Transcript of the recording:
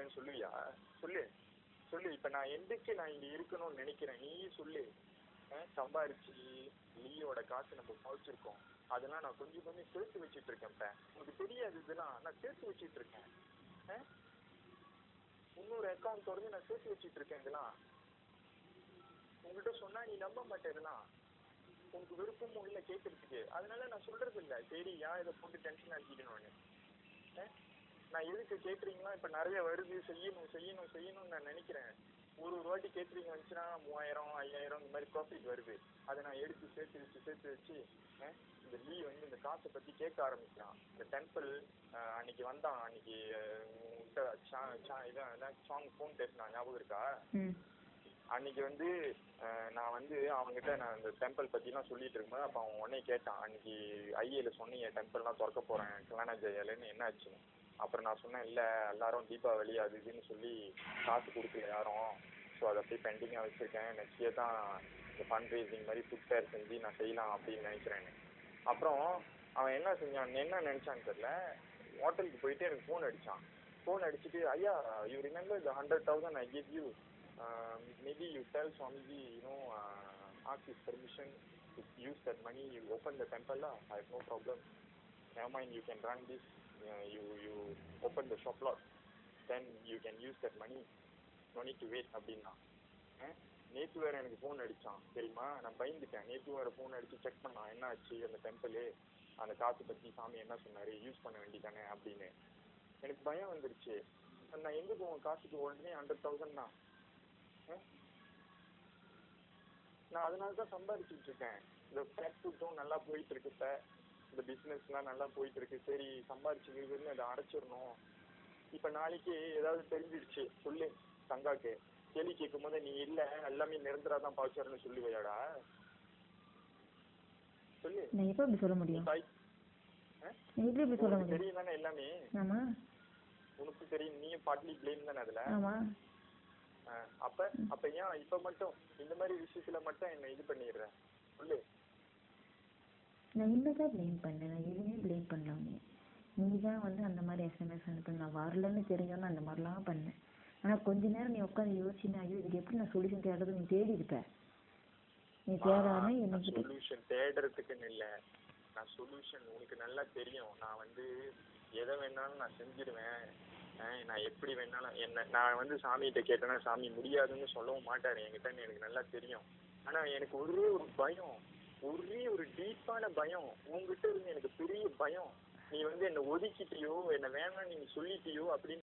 இருக்கேன்னு சொல்லுவியா சொல்லு சொல்லு இப்ப நான் எதுக்கு நான் இங்க இருக்கணும்னு நினைக்கிறேன் நீ சொல்லு அஹ் சம்பாரிச்சு லீயோட காசு நம்ம பழிச்சிருக்கோம் அதெல்லாம் நான் கொஞ்சம் கொஞ்சம் சேர்த்து வச்சிட்டு இருக்கேன் இப்ப உனக்கு தெரியாது இதெல்லாம் நான் சேர்த்து வச்சிட்டு இருக்கேன் அஹ் இன்னொரு அக்கௌண்ட் திறந்து நான் சேர்த்து வச்சிட்டு இருக்கேன் இதெல்லாம் உங்ககிட்ட சொன்னா நீ நம்ப மாட்டே இதெல்லாம் உனக்கு விருப்பமும் இல்ல கேட்கறதுக்கு அதனால நான் சொல்றது இல்ல சரி ஏன் இதை போட்டு டென்ஷன் ஆக்கிக்கணும்னு அஹ் நான் எதுக்கு கேட்டரிங்லாம் இப்ப நிறைய வருது செய்யணும் செய்யணும் செய்யணும்னு நான் நினைக்கிறேன் ஒரு ஒரு வாட்டி கேட்டரிங் வந்துச்சுன்னா மூவாயிரம் ஐயாயிரம் இந்த மாதிரி ப்ராஃபிட் வருது அதை நான் எடுத்து சேர்த்து வச்சு சேர்த்து வச்சு அஹ் இந்த லீ வந்து இந்த காசை பத்தி கேட்க ஆரம்பிக்கிறான் இந்த டெம்பிள் அன்னைக்கு வந்தான் அன்னைக்கு அஹ், உன்கிட்ட சா- சா- இதான் சாங் ஃபோன் பேசினான் ஞாபகம் இருக்கா ம் அன்னைக்கு வந்து அஹ், நான் வந்து அவன்கிட்ட நான் இந்த டெம்பிள் பத்திலாம் சொல்லிட்டு இருக்கும்போது அப்ப அவன் உடனே கேட்டான் அன்னைக்கு ஐஏல சொன்னீங்க டெம்பிள்லாம் திறக்க போறேன் கல்யாண ஜெயாலன்னு என்ன ஆச்சுன்னு அப்புறம் நான் சொன்னேன் இல்ல எல்லாரும் தீபாவளி அது இதுன்னு சொல்லி காசு கொடுக்கல யாரும் ஸோ அதை அப்படியே பெண்டிங்கா வச்சிருக்கேன் நெக்ஸ்ட் இயர் தான் இந்த ஃபண்ட் ரைசிங் மாதிரி ஃபுட் ஃபேர் செஞ்சு நான் செய்யலாம் அப்படின்னு நினைக்கிறேன் அப்புறம் அவன் என்ன செஞ்சான் என்ன நினைச்சான்னு தெரியல ஹோட்டலுக்கு போயிட்டு எனக்கு ஃபோன் அடிச்சான் ஃபோன் அடிச்சுட்டு ஐயா you remember the hundred thousand I give you maybe you tell Swamiji you know ask his permission to use that money you open the temple I have no problem never mind you can run this uh, you you open the shop lot then you can use that money no need to wait அப்படின்னா அஹ், நேத்து வேற எனக்கு phone அடிச்சான் தெரியுமா நான் பயந்துட்டேன் நேத்து வேற ஃபோன் அடிச்சு செக் பண்ணான் என்ன ஆச்சு அந்த டெம்பிள் அந்த காசு பத்தி சாமி என்ன சொன்னாரு யூஸ் பண்ண வேண்டியதானே அப்படின்னு எனக்கு பயம் வந்துருச்சு நான் எங்க போவேன் காசுக்கு உடனே ஹண்ட்ரட் தௌசண்ட் தான் அஹ்? நான் அதனால தான் சம்பாதிச்சுட்டு இருக்கேன் இந்த பேக் ஃபுட்டும் நல்லா போயிட்டு இருக்கு இப்ப இந்த பிசினஸ்லாம் நல்லா போயிட்டு இருக்கு சரி சம்பாதிச்சுக்கிறதுன்னு அதை அடைச்சிடணும் இப்ப நாளைக்கு ஏதாவது தெரிஞ்சிடுச்சு சொல்லு தங்காக்கு கேள்வி கேட்கும் போது நீ இல்ல எல்லாமே நிரந்தரா தான் பாய்ச்சர்னு சொல்லுவையாடா சொல்லு நான் எப்போ இப்படி சொல்ல நீ முடியும் பாய் நான் எப்படி இப்படி சொல்ல உனக்கு முடியும் தெரியும் தானே எல்லாமே ஆமா உனக்கு தெரியும் நீயும் பார்ட்லி பிளேம் தானே அதுல ஆமா அஹ் அப்ப அப்ப ஏன் இப்ப மட்டும் இந்த மாதிரி விஷயத்துல மட்டும் என்ன இது பண்ணிடுற சொல்லு நான் என்னதான் ப்ளேம் பண்ணேன் நான் எதுவுமே ப்ளேம் பண்ணலாமே நீ தான் வந்து அந்த மாதிரி எஸ்எம்எஸ் அனுப்பி நான் வரலன்னு தெரிஞ்சோன்னு அந்த மாதிரிலாம் பண்ணேன் ஆனா கொஞ்ச நேரம் நீ உட்காந்து யோசிச்சுனா ஐயோ இதுக்கு எப்படி நான் சொல்யூஷன் தேடுறது நீ தேடி இருப்ப நீ தேடாம என்னகிட்ட சொல்யூஷன் தேடுறதுக்குன்னு இல்ல நான் சொல்யூஷன் உனக்கு நல்லா தெரியும் நான் வந்து எதை வேணாலும் நான் செஞ்சிருவேன் அஹ் நான் எப்படி வேணாலும் என்ன நான் வந்து சாமிகிட்ட கேட்டேன்னா சாமி முடியாதுன்னு சொல்லவும் மாட்டாரு என்கிட்ட எனக்கு நல்லா தெரியும் ஆனா எனக்கு ஒரே ஒரு பயம் ஒரே ஒரு டீப்பான பயம் உன்கிட்ட இருந்து எனக்கு பெரிய பயம் நீ வந்து என்ன ஒதுக்கிட்டியோ என்ன வேணாம் நீங்க சொல்லிட்டியோ அப்படின்னு